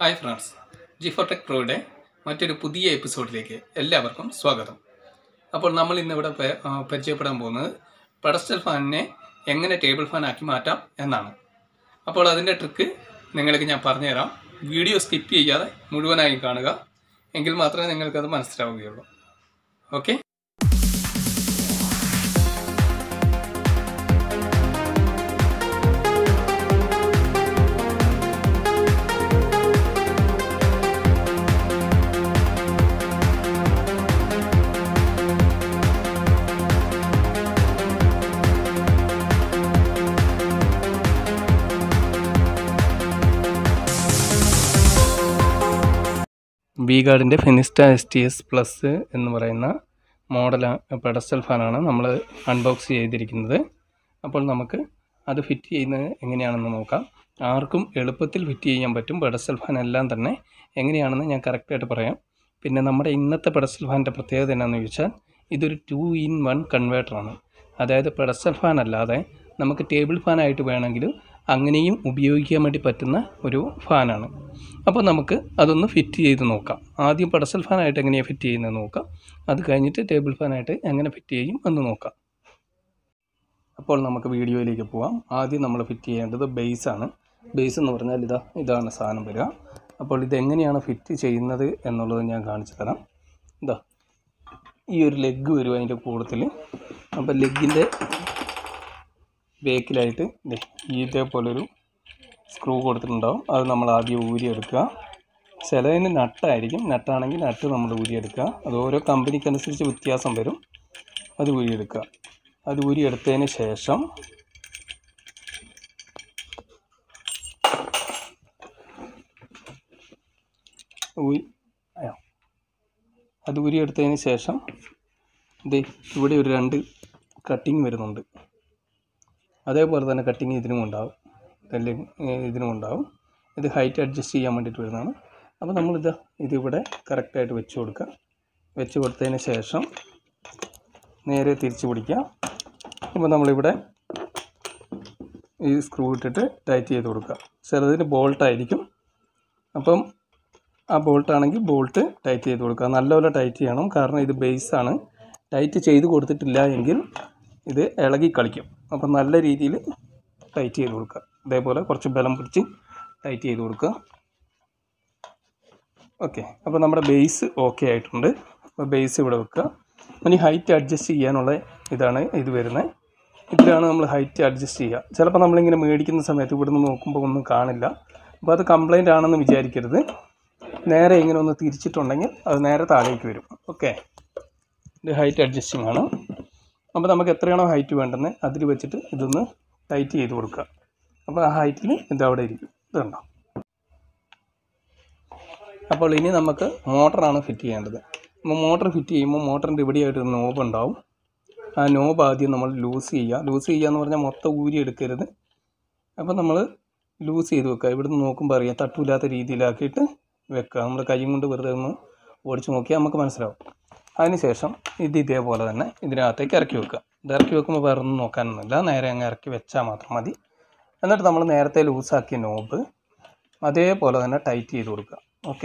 Hi friends ജിഫോടെക് പ്രോയുടെ മറ്റൊരു പുതിയ എപ്പിസോഡിലേക്ക് എല്ലാവർക്കും സ്വാഗതം അപ്പോൾ നമ്മൾ ഇന്നിവിടെ പെ- ആ, പരിചയപ്പെടാൻ പോകുന്നത് പെഡസ്റ്റൽ ഫാനിനെ എങ്ങനെ ടേബിൾ ഫാൻ ആക്കി മാറ്റാം എന്നാണ് അപ്പോൾ അതിൻ്റെ ട്രിക്ക് നിങ്ങൾക്ക് ഞാൻ പറഞ്ഞുതരാം വീഡിയോ സ്കിപ്പ് ചെയ്യാതെ മുഴുവനായും കാണുക എങ്കിൽ മാത്രമേ നിങ്ങൾക്കത് മനസ്സിലാവുകയുള്ളൂ ഓക്കെ ബി ഗാർഡിൻ്റെ Finesta S T S plus എന്ന് പറയുന്ന മോഡൽ പെഡസ്റ്റൽ ഫാനാണ് നമ്മൾ അൺബോക്സ് ചെയ്തിരിക്കുന്നത് അപ്പോൾ നമുക്ക് അത് ഫിറ്റ് ചെയ്യുന്നത് എങ്ങനെയാണെന്ന് നോക്കാം ആർക്കും എളുപ്പത്തിൽ ഫിറ്റ് ചെയ്യാൻ പറ്റും പെഡസ്റ്റൽ ഫാൻ എല്ലാം തന്നെ എങ്ങനെയാണെന്ന് ഞാൻ കറക്റ്റായിട്ട് പറയാം പിന്നെ നമ്മുടെ ഇന്നത്തെ പെഡസ്റ്റൽ ഫാനിൻ്റെ പ്രത്യേകത എന്നാന്ന് ചോദിച്ചാൽ ഇതൊരു ടു ഇൻ വൺ കൺവേർട്ടറാണ് അതായത് പെഡസ്റ്റൽ ഫാൻ അല്ലാതെ നമുക്ക് ടേബിൾ ഫാനായിട്ട് വേണമെങ്കിൽ അങ്ങനെയും ഉപയോഗിക്കാൻ വേണ്ടി പറ്റുന്ന ഒരു ഫാനാണ് അപ്പോൾ നമുക്ക് അതൊന്ന് ഫിറ്റ് ചെയ്ത് നോക്കാം ആദ്യം പെഡസ്റ്റൽ ഫാനായിട്ട് എങ്ങനെയാണ് ഫിറ്റ് ചെയ്യുന്നത് നോക്കാം അത് കഴിഞ്ഞിട്ട് ടേബിൾ ഫാനായിട്ട് എങ്ങനെ ഫിറ്റ് ചെയ്യും എന്ന് നോക്കാം അപ്പോൾ നമുക്ക് വീഡിയോയിലേക്ക് പോവാം ആദ്യം നമ്മൾ ഫിറ്റ് ചെയ്യേണ്ടത് ബേസ് ആണ് ബേസ് എന്ന് പറഞ്ഞാൽ ഇതാ ഇതാണ് സാധനം വരിക അപ്പോൾ ഇതെങ്ങനെയാണ് ഫിറ്റ് ചെയ്യുന്നത് എന്നുള്ളത് ഞാൻ കാണിച്ചു തരാം ഇതാ ഈ ഒരു ലെഗ് വരും അതിൻ്റെ കൂട്ടത്തിൽ അപ്പോൾ ലെഗിൻ്റെ ബേക്കിലായിട്ട് ദേ ഇതേപോലൊരു സ്ക്രൂ കൊടുത്തിട്ടുണ്ടാവും അത് നമ്മൾ ആദ്യം ഊരിയെടുക്കുക ചിലതിന് നട്ടായിരിക്കും നട്ടാണെങ്കിൽ നട്ട് നമ്മൾ ഊരിയെടുക്കുക അത് ഓരോ കമ്പനിക്കനുസരിച്ച് വ്യത്യാസം വരും അത് ഊരിയെടുക്കുക അത് ഊരിയെടുത്തതിന് ശേഷം ഊരി അയ്യോ. അത് ഊരിയെടുത്തതിന് ശേഷം ദേ ഇവിടെ ഒരു രണ്ട് കട്ടിങ് വരുന്നുണ്ട് അതേപോലെ തന്നെ കട്ടിങ് ഇതിനും ഉണ്ടാവും ഇതല്ലേ ഏഹ് ഇതിനും ഉണ്ടാവും ഇത് ഹൈറ്റ് അഡ്ജസ്റ്റ് ചെയ്യാൻ വേണ്ടിയിട്ട് വരുന്നതാണ് അപ്പോൾ നമ്മളിത് ഇതിവിടെ കറക്റ്റായിട്ട് വെച്ച് കൊടുക്കുക വെച്ച് കൊടുത്തതിന് ശേഷം നേരെ തിരിച്ച് പിടിക്കുക ഇപ്പോൾ നമ്മളിവിടെ ഈ സ്ക്രൂ ഇട്ടിട്ട് ടൈറ്റ് ചെയ്ത് കൊടുക്കുക ചിലതിന് ബോൾട്ടായിരിക്കും അപ്പം ആ ബോൾട്ടാണെങ്കിൽ ബോൾട്ട് ടൈറ്റ് ചെയ്ത് കൊടുക്കുക നല്ലപോലെ ടൈറ്റ് ചെയ്യണം കാരണം ഇത് ബേസാണ് ടൈറ്റ് ചെയ്ത് കൊടുത്തിട്ടില്ല എങ്കിൽ ഇത് ഇളകി കളിക്കും അപ്പം നല്ല രീതിയിൽ ടൈറ്റ് ചെയ്ത് കൊടുക്കുക ഇതേപോലെ കുറച്ച് ബലം പിടിച്ച് ടൈറ്റ് ചെയ്ത് കൊടുക്കുക ഓക്കെ അപ്പോൾ നമ്മുടെ ബേസ് ഓക്കെ ആയിട്ടുണ്ട് അപ്പോൾ ബേസ് ഇവിടെ വെക്കുക ഇനി ഹൈറ്റ് അഡ്ജസ്റ്റ് ചെയ്യാനുള്ള ഇതാണ് ഇത് വരുന്നത് ഇതിലാണ് നമ്മൾ ഹൈറ്റ് അഡ്ജസ്റ്റ് ചെയ്യുക ചിലപ്പോൾ നമ്മളിങ്ങനെ മേടിക്കുന്ന സമയത്ത് ഇവിടുന്ന് നോക്കുമ്പോൾ ഒന്നും കാണില്ല അപ്പോൾ അത് കംപ്ലൈൻ്റ് ആണെന്ന് വിചാരിക്കരുത് നേരെ ഇങ്ങനെ ഒന്ന് തിരിച്ചിട്ടുണ്ടെങ്കിൽ അത് നേരെ താഴേക്ക് വരും ഓക്കെ ഇത് ഹൈറ്റ് അഡ്ജസ്റ്റിംഗ് ആണ് അപ്പോൾ നമുക്ക് എത്രയാണോ ഹൈറ്റ് വേണ്ടുന്നത് അതിൽ വെച്ചിട്ട് ഇതൊന്ന് ടൈറ്റ് ചെയ്ത് കൊടുക്കുക അപ്പോൾ ആ ഹൈറ്റിൽ ഇത് അവിടെ ഇരിക്കും ഇതുണ്ടോ അപ്പോൾ ഇനി നമുക്ക് മോട്ടറാണ് ഫിറ്റ് ചെയ്യേണ്ടത് അപ്പോൾ മോട്ടർ ഫിറ്റ് ചെയ്യുമ്പോൾ മോട്ടറിൻ്റെ ഇവിടെയായിട്ട് ഒരു നോബ് ഉണ്ടാവും ആ നോബ് ആദ്യം നമ്മൾ ലൂസ് ചെയ്യുക ലൂസ് ചെയ്യുക എന്ന് പറഞ്ഞാൽ മൊത്തം ഊരി എടുക്കരുത് അപ്പോൾ നമ്മൾ ലൂസ് ചെയ്ത് വെക്കുക ഇവിടുന്ന് നോക്കുമ്പോൾ അറിയാം തട്ടില്ലാത്ത രീതിയിലാക്കിയിട്ട് വെക്കുക നമ്മൾ കൈ കൊണ്ട് വെറുതെ ഒന്ന് ഓടിച്ച് നോക്കിയാൽ നമുക്ക് മനസ്സിലാവും അതിനുശേഷം ഇത് ഇതേപോലെ തന്നെ ഇതിനകത്തേക്ക് ഇറക്കി വെക്കുക ഇത് ഇറക്കി വെക്കുമ്പോൾ വേറെ ഒന്നും നോക്കാനൊന്നുമില്ല നേരെ അങ്ങ് ഇറക്കി വെച്ചാൽ മാത്രം മതി എന്നിട്ട് നമ്മൾ നേരത്തെ ലൂസാക്കിയ നോബ് അതേപോലെ തന്നെ ടൈറ്റ് ചെയ്ത് കൊടുക്കുക ഓക്കെ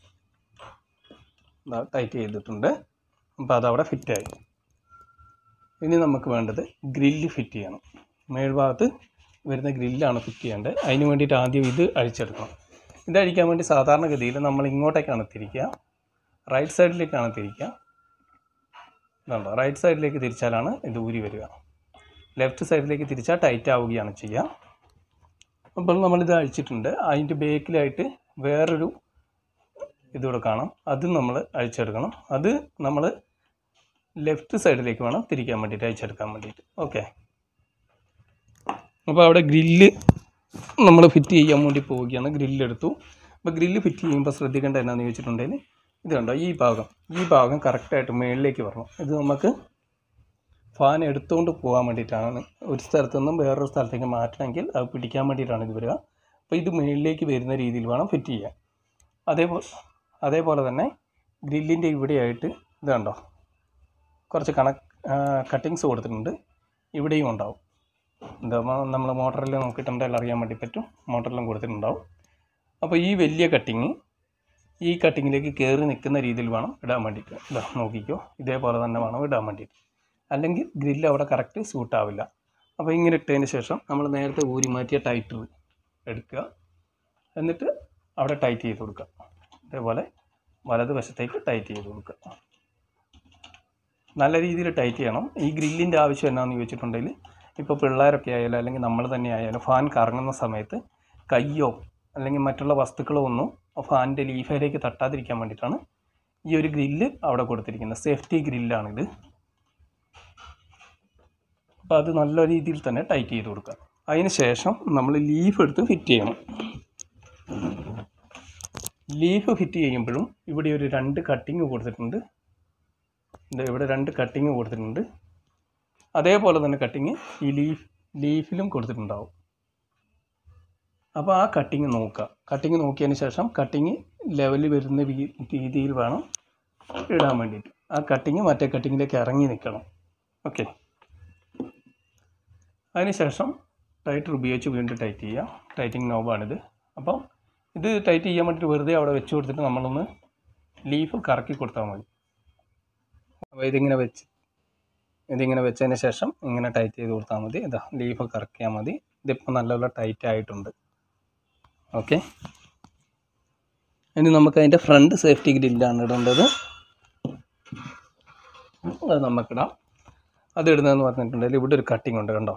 ടൈറ്റ് ചെയ്തിട്ടുണ്ട് അപ്പോൾ അതവിടെ ഫിറ്റായി ഇനി നമുക്ക് വേണ്ടത് ഗ്രില്ല് ഫിറ്റ് ചെയ്യണം മേൽഭാഗത്ത് വരുന്ന ഗ്രില്ലാണ് ഫിറ്റ് ചെയ്യേണ്ടത് അതിന് വേണ്ടിയിട്ട് ആദ്യം ഇത് അഴിച്ചെടുക്കണം ഇത് അഴിക്കാൻ വേണ്ടി സാധാരണഗതിയിൽ നമ്മൾ ഇങ്ങോട്ടേക്കാണ് തിരിക്കുക റൈറ്റ് സൈഡിലേക്കാണ് തിരിക്കുക ഇതുണ്ടോ റൈറ്റ് സൈഡിലേക്ക് തിരിച്ചാലാണ് ഇത് ഊരി വരിക ലെഫ്റ്റ് സൈഡിലേക്ക് തിരിച്ചാൽ ടൈറ്റ് ആവുകയാണ് ചെയ്യുക അപ്പോൾ നമ്മളിത് അഴിച്ചിട്ടുണ്ട് അതിൻ്റെ ബേക്കിലായിട്ട് വേറൊരു ഇതുകൂടെ കാണാം അത് നമ്മൾ അഴിച്ചെടുക്കണം അത് നമ്മൾ ലെഫ്റ്റ് സൈഡിലേക്ക് വേണം തിരിക്കാൻ വേണ്ടിയിട്ട് അഴിച്ചെടുക്കാൻ വേണ്ടിയിട്ട് ഓക്കെ അപ്പോൾ അവിടെ ഗ്രില്ല് നമ്മൾ ഫിറ്റ് ചെയ്യാൻ വേണ്ടി പോവുകയാണ് ഗ്രില്ലെടുത്തു അപ്പോൾ ഗ്രില്ല് ഫിറ്റ് ചെയ്യുമ്പോൾ ശ്രദ്ധിക്കേണ്ട എന്നാന്ന് ചോദിച്ചിട്ടുണ്ടെങ്കിൽ ഇത് കണ്ടോ ഈ ഭാഗം ഈ ഭാഗം കറക്റ്റായിട്ട് മുകളിലേക്ക് വരണം ഇത് നമുക്ക് ഫാൻ എടുത്തുകൊണ്ട് പോകാൻ വേണ്ടിയിട്ടാണ് ഒരു സ്ഥലത്തു നിന്നും വേറൊരു സ്ഥലത്തേക്ക് മാറ്റണമെങ്കിൽ അത് പിടിക്കാൻ വേണ്ടിയിട്ടാണ് ഇത് വരിക അപ്പോൾ ഇത് മുകളിലേക്ക് വരുന്ന രീതിയിൽ വേണം ഫിറ്റ് ചെയ്യാൻ അതേപോലെ അതേപോലെ തന്നെ ഗ്രില്ലിൻ്റെ ഇവിടെയായിട്ട് ഇത് കണ്ടോ കുറച്ച് കണ കട്ടിങ്സ് കൊടുത്തിട്ടുണ്ട് ഇവിടെയും ഉണ്ടാവും എന്താ നമ്മൾ മോട്ടറിൽ നോക്കിയിട്ടുണ്ടെങ്കിൽ അറിയാൻ വേണ്ടി പറ്റും മോട്ടറിലും കൊടുത്തിട്ടുണ്ടാവും അപ്പോൾ ഈ വലിയ കട്ടിങ് ഈ കട്ടിങ്ങിലേക്ക് കയറി നിൽക്കുന്ന രീതിയിൽ വേണം ഇടാൻ വേണ്ടിയിട്ട് ഇതാ നോക്കിക്കോ ഇതേപോലെ തന്നെ വേണം ഇടാൻ വേണ്ടിയിട്ട് അല്ലെങ്കിൽ ഗ്രില്ല് അവിടെ കറക്റ്റ് സൂട്ടാവില്ല അപ്പോൾ ഇങ്ങനെ ഇട്ടതിന് ശേഷം നമ്മൾ നേരത്തെ ഊരി മാറ്റിയ ടൈറ്റർ എടുക്കുക എന്നിട്ട് അവിടെ ടൈറ്റ് ചെയ്ത് കൊടുക്കുക അതേപോലെ വലതുവശത്തേക്ക് ടൈറ്റ് ചെയ്ത് കൊടുക്കുക നല്ല രീതിയിൽ ടൈറ്റ് ചെയ്യണം ഈ ഗ്രില്ലിൻ്റെ ആവശ്യം എന്നാന്ന് ചോദിച്ചിട്ടുണ്ടെങ്കിൽ ഇപ്പോൾ പിള്ളേരൊക്കെ ആയാലും അല്ലെങ്കിൽ നമ്മൾ തന്നെ ആയാലും ഫാൻ കറങ്ങുന്ന സമയത്ത് കയ്യോ അല്ലെങ്കിൽ മറ്റുള്ള വസ്തുക്കളോ ഒന്നും ഫാനിൻ്റെ ലീഫയിലേക്ക് തട്ടാതിരിക്കാൻ വേണ്ടിയിട്ടാണ് ഈ ഒരു ഗ്രില്ല് അവിടെ കൊടുത്തിരിക്കുന്നത് സേഫ്റ്റി ഗ്രില്ലാണിത് അപ്പോൾ അത് നല്ല രീതിയിൽ തന്നെ ടൈറ്റ് ചെയ്ത് കൊടുക്കുക അതിന് ശേഷം നമ്മൾ ലീഫ് എടുത്ത് ഫിറ്റ് ചെയ്യണം ലീഫ് ഫിറ്റ് ചെയ്യുമ്പോഴും ഇവിടെ ഒരു രണ്ട് കട്ടിങ് കൊടുത്തിട്ടുണ്ട് ഇത് ഇവിടെ രണ്ട് കട്ടിങ് കൊടുത്തിട്ടുണ്ട് അതേപോലെ തന്നെ കട്ടിങ് ഈ ലീഫ് ലീഫിലും കൊടുത്തിട്ടുണ്ടാവും അപ്പോൾ ആ കട്ടിങ് നോക്കുക കട്ടിങ് നോക്കിയതിന് ശേഷം കട്ടിങ് ലെവൽ വരുന്ന രീ- രീതിയിൽ വേണം ഇടാൻ വേണ്ടിയിട്ട് ആ കട്ടിങ് മറ്റേ കട്ടിങ്ങിലേക്ക് ഇറങ്ങി നിൽക്കണം ഓക്കെ അതിനുശേഷം ടൈറ്റർ ഉപയോഗിച്ച് വീണ്ടും ടൈറ്റ് ചെയ്യുക ടൈറ്റിങ് നോബാണിത് അപ്പം ഇത് ടൈറ്റ് ചെയ്യാൻ വേണ്ടിയിട്ട് വെറുതെ അവിടെ വെച്ച് കൊടുത്തിട്ട് നമ്മളൊന്ന് ലീഫ് കറക്കി കൊടുത്താൽ മതി അപ്പോൾ ഇതിങ്ങനെ വെച്ച് ഇതിങ്ങനെ വെച്ചതിന് ശേഷം ഇങ്ങനെ ടൈറ്റ് ചെയ്ത് കൊടുത്താൽ മതി ഇതാ ലീഫ് കറക്കിയാൽ മതി ഇതിപ്പോൾ നല്ലപോലെ ടൈറ്റ് ആയിട്ടുണ്ട് ഓക്കെ ഇനി നമുക്ക് അതിൻ്റെ ഫ്രണ്ട് സേഫ്റ്റി ഗ്രില്ലാണ് ഇടേണ്ടത് അത് നമുക്കിടാം അത് ഇടുന്നതെന്ന് പറഞ്ഞിട്ടുണ്ടെങ്കിൽ ഇവിടെ ഒരു കട്ടിങ് ഉണ്ട് കണ്ടോ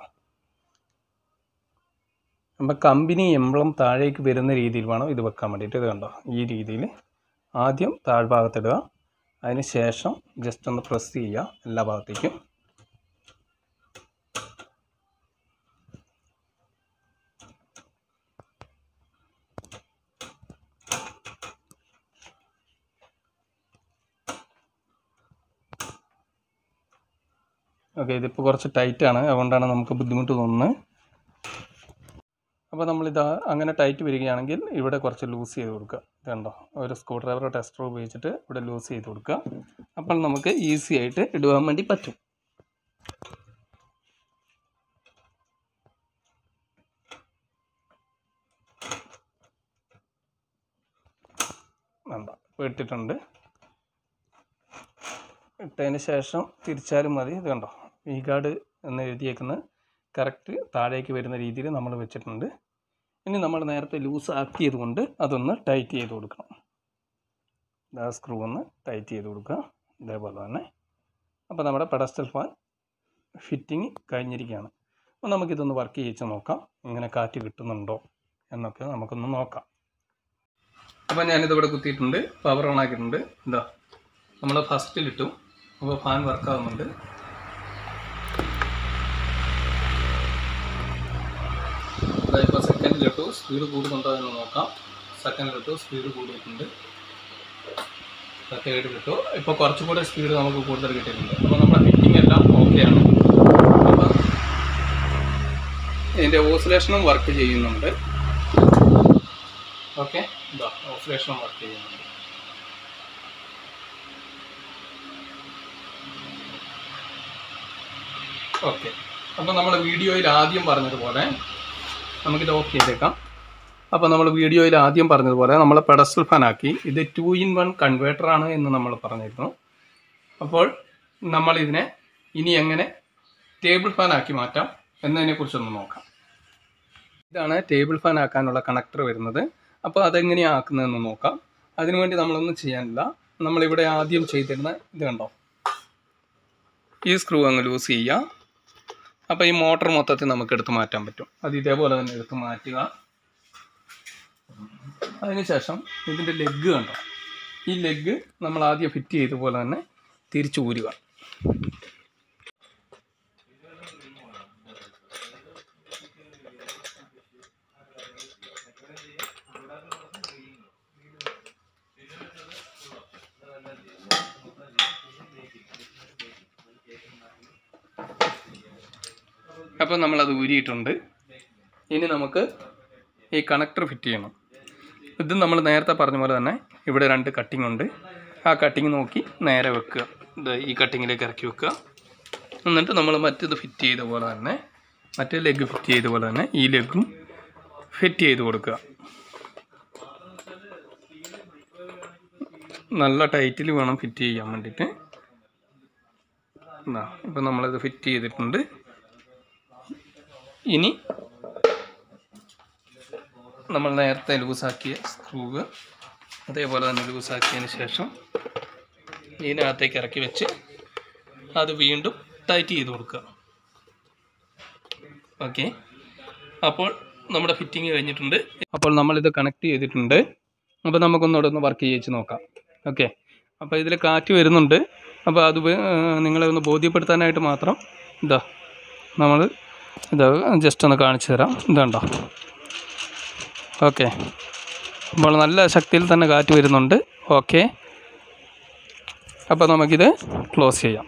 നമ്മൾ കമ്പനി എംബ്ലം താഴേക്ക് വരുന്ന രീതിയിൽ വേണം ഇത് വെക്കാൻ വേണ്ടിയിട്ട് ഇത് കണ്ടോ ഈ രീതിയിൽ ആദ്യം താഴ്ഭാഗത്തിടുക അതിന് ശേഷം ജസ്റ്റ് ഒന്ന് പ്രസ് ചെയ്യുക എല്ലാ ഭാഗത്തേക്കും ഓക്കെ ഇതിപ്പോൾ കുറച്ച് ടൈറ്റാണ് അതുകൊണ്ടാണ് നമുക്ക് ബുദ്ധിമുട്ട് തോന്നുന്നത് അപ്പോൾ നമ്മളിത് അങ്ങനെ ടൈറ്റ് വരികയാണെങ്കിൽ ഇവിടെ കുറച്ച് ലൂസ് ചെയ്ത് കൊടുക്കുക ഇത് കണ്ടോ ഒരു സ്ക്രൂ ഡ്രൈവറോ ടെസ്റ്ററോ ഉപയോഗിച്ചിട്ട് ഇവിടെ ലൂസ് ചെയ്ത് കൊടുക്കുക അപ്പോൾ നമുക്ക് ഈസി ആയിട്ട് ഇടുവാൻ വേണ്ടി പറ്റും വേണ്ട ഇപ്പോൾ ഇട്ടിട്ടുണ്ട് ഇട്ടതിന് ശേഷം തിരിച്ചാലും മതി ഇത് കണ്ടോ വി ഗാർഡ് എന്ന് എഴുതിയേക്കുന്നത് കറക്റ്റ് താഴേക്ക് വരുന്ന രീതിയിൽ നമ്മൾ വെച്ചിട്ടുണ്ട് ഇനി നമ്മൾ നേരത്തെ ലൂസ് ആക്കിയത് കൊണ്ട് അതൊന്ന് ടൈറ്റ് ചെയ്ത് കൊടുക്കണം ആ സ്ക്രൂ ഒന്ന് ടൈറ്റ് ചെയ്ത് കൊടുക്കുക ഇതേപോലെ തന്നെ അപ്പോൾ നമ്മുടെ പെഡസ്റ്റൽ ഫാൻ ഫിറ്റിംഗ് കഴിഞ്ഞിരിക്കുകയാണ് അപ്പോൾ നമുക്കിതൊന്ന് വർക്ക് ചെയ്യിച്ച് നോക്കാം ഇങ്ങനെ കാറ്റ് കിട്ടുന്നുണ്ടോ എന്നൊക്കെ നമുക്കൊന്ന് നോക്കാം അപ്പോൾ ഞാനിതിവിടെ കുത്തിയിട്ടുണ്ട് പവർ ഓൺ ആക്കിയിട്ടുണ്ട് എന്താ നമ്മൾ ഫസ്റ്റിലിട്ടു അപ്പോൾ ഫാൻ വർക്ക് ആവുന്നുണ്ട് ഇപ്പോൾ സെക്കൻഡിലിട്ടു സ്പീഡ് കൂടുന്നുണ്ടോ എന്ന് നോക്കാം സെക്കൻഡിലിട്ടു സ്പീഡ് കൂടിയിട്ടുണ്ട് തേർഡിലിട്ടു ഇപ്പോൾ കുറച്ചും കൂടെ സ്പീഡ് നമുക്ക് കൂടുതൽ കിട്ടിയിട്ടുണ്ട് അപ്പോൾ നമ്മുടെ ഫിറ്റിംഗ് എല്ലാം ഓക്കെയാണ് അപ്പോൾ ഇതിൻ്റെ ഓസിലേഷനും വർക്ക് ചെയ്യുന്നുണ്ട് ഓക്കെ ഇതാ ഓസിലേഷനും വർക്ക് ചെയ്യുന്നുണ്ട് ഓക്കെ അപ്പോൾ നമ്മൾ വീഡിയോയിൽ ആദ്യം പറഞ്ഞതുപോലെ നമുക്കിത് ഓഫ് ചെയ്തേക്കാം അപ്പോൾ നമ്മൾ വീഡിയോയിൽ ആദ്യം പറഞ്ഞതുപോലെ നമ്മൾ പെഡസ്റ്റൽ ഫാനാക്കി ഇത് ടു ഇൻ വൺ കൺവേർട്ടർ ആണ് എന്ന് നമ്മൾ പറഞ്ഞിരുന്നു അപ്പോൾ നമ്മൾ ഇതിനെ ഇനി എങ്ങനെ ടേബിൾ ഫാൻ ആക്കി മാറ്റാം എന്നതിനെക്കുറിച്ചൊന്ന് നോക്കാം ഇതാണ് ടേബിൾ ഫാൻ ആക്കാനുള്ള കണക്ടർ വരുന്നത് അപ്പോൾ അതെങ്ങനെയാണ് ആക്കുന്നതെന്ന് നോക്കാം അതിനുവേണ്ടി നമ്മളൊന്നും ചെയ്യാനില്ല നമ്മളിവിടെ ആദ്യം ചെയ്തിരുന്ന ഇത് കണ്ടോ ഈ സ്ക്രൂ അങ്ങ് ലൂസ് ചെയ്യുക അപ്പോൾ ഈ മോട്ടർ മൊത്തത്തിൽ നമുക്ക് എടുത്ത് മാറ്റാൻ പറ്റും അത് ഇതേപോലെ തന്നെ എടുത്ത് മാറ്റുക അതിനുശേഷം ഇതിൻ്റെ ലെഗ് കണ്ടോ ഈ ലെഗ് നമ്മൾ ആദ്യം ഫിറ്റ് ചെയ്ത പോലെ തന്നെ തിരിച്ചു ഊരുക അപ്പോൾ നമ്മളത് ഊരിയിട്ടുണ്ട് ഇനി നമുക്ക് ഈ കണക്ടർ ഫിറ്റ് ചെയ്യണം ഇത് നമ്മൾ നേരത്തെ പറഞ്ഞ പോലെ തന്നെ ഇവിടെ രണ്ട് കട്ടിംഗ് ഉണ്ട് ആ കട്ടിങ് നോക്കി നേരെ വെക്കുക ഇത് ഈ കട്ടിങ്ങിലേക്ക് ഇറക്കി വെക്കുക എന്നിട്ട് നമ്മൾ മറ്റേത് ഫിറ്റ് ചെയ്ത പോലെ തന്നെ മറ്റേ ലെഗ് ഫിറ്റ് ചെയ്ത പോലെ തന്നെ ഈ ലെഗും ഫിറ്റ് ചെയ്ത് കൊടുക്കുക നല്ല ടൈറ്റിൽ വേണം ഫിറ്റ് ചെയ്യാൻ വേണ്ടിയിട്ട് എന്നാ ഇപ്പം നമ്മളിത് ഫിറ്റ് ചെയ്തിട്ടുണ്ട് ഇനി നമ്മൾ നേരത്തെ ലൂസാക്കിയ സ്ക്രൂവ് അതേപോലെ തന്നെ ലൂസാക്കിയതിന് ശേഷം ഇതിനകത്തേക്ക് ഇറക്കി വെച്ച് അത് വീണ്ടും ടൈറ്റ് ചെയ്ത് കൊടുക്കുക ഓക്കെ അപ്പോൾ നമ്മുടെ ഫിറ്റിംഗ് കഴിഞ്ഞിട്ടുണ്ട് അപ്പോൾ നമ്മളിത് കണക്ട് ചെയ്തിട്ടുണ്ട് അപ്പോൾ നമുക്കൊന്നുകൂടെ ഒന്ന് വർക്ക് ചെയ്യിച്ച് നോക്കാം ഓക്കെ അപ്പോൾ ഇതിൽ കാറ്റ് വരുന്നുണ്ട് അപ്പോൾ അത് വേ- ഏഹ് നിങ്ങളെ ഒന്ന് ബോധ്യപ്പെടുത്താനായിട്ട് മാത്രം ഇതാ നമ്മൾ ഇത് ജസ്റ്റ് ഒന്ന് കാണിച്ചു തരാം ഇതുണ്ടോ ഓക്കെ അപ്പോൾ നല്ല ശക്തിയിൽ തന്നെ കാറ്റ് വരുന്നുണ്ട് ഓക്കെ അപ്പോൾ നമുക്കിത് ക്ലോസ് ചെയ്യാം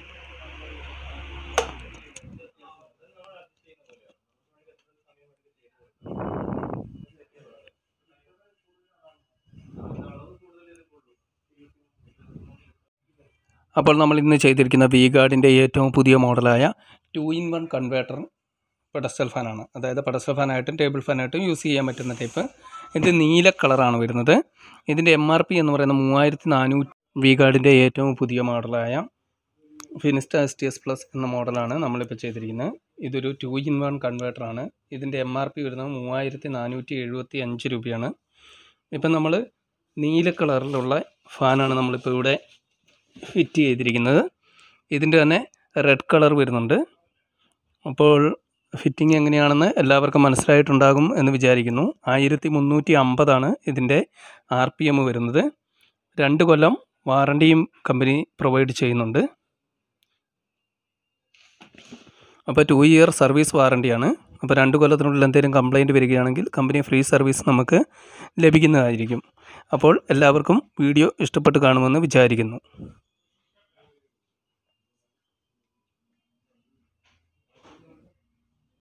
അപ്പോൾ നമ്മൾ ഇന്ന് ചെയ്തിരിക്കുന്ന വി ഗാർഡിൻ്റെ ഏറ്റവും പുതിയ മോഡലായ two in one converter pedestal ഫാനാണ് അതായത് പെഡസ്റ്റൽ ഫാനായിട്ടും ടേബിൾ ഫാനായിട്ടും യൂസ് ചെയ്യാൻ പറ്റുന്ന ടൈപ്പ് ഇത് നീല കളറാണ് വരുന്നത് ഇതിൻ്റെ എം ആർ പി എന്ന് പറയുന്നത് മൂവായിരത്തി നാനൂറ്റി വി ഗാർഡിൻ്റെ ഏറ്റവും പുതിയ മോഡലായ Finesta S T S plus എന്ന മോഡലാണ് നമ്മളിപ്പോൾ ചെയ്തിരിക്കുന്നത് ഇതൊരു ടു ഇൻ വൺ കൺവേർട്ടറാണ് ഇതിൻ്റെ എം ആർ പി വരുന്നത് മൂവായിരത്തി നാനൂറ്റി എഴുപത്തി അഞ്ച് രൂപയാണ് ഇപ്പം നമ്മൾ നീല കളറിലുള്ള ഫാനാണ് നമ്മളിപ്പോൾ ഇവിടെ ഫിറ്റ് ചെയ്തിരിക്കുന്നത് ഇതിൻ്റെ തന്നെ റെഡ് കളർ വരുന്നുണ്ട് അപ്പോൾ ഫിറ്റിംഗ് എങ്ങനെയാണെന്ന് എല്ലാവർക്കും മനസ്സിലായിട്ടുണ്ടാകും എന്ന് വിചാരിക്കുന്നു ആയിരത്തി മുന്നൂറ്റി അമ്പതാണ് ഇതിൻ്റെ ആർ പി എം വരുന്നത് രണ്ട് കൊല്ലം വാറണ്ടിയും കമ്പനി പ്രൊവൈഡ് ചെയ്യുന്നുണ്ട് അപ്പോൾ ടു ഇയർ സർവീസ് വാറണ്ടിയാണ് അപ്പോൾ രണ്ട് കൊല്ലത്തിനുള്ളിൽ എന്തെങ്കിലും കംപ്ലൈൻറ്റ് വരികയാണെങ്കിൽ കമ്പനി ഫ്രീ സർവീസ് നമുക്ക് ലഭിക്കുന്നതായിരിക്കും അപ്പോൾ എല്ലാവർക്കും വീഡിയോ ഇഷ്ടപ്പെട്ട് കാണുമെന്ന് വിചാരിക്കുന്നു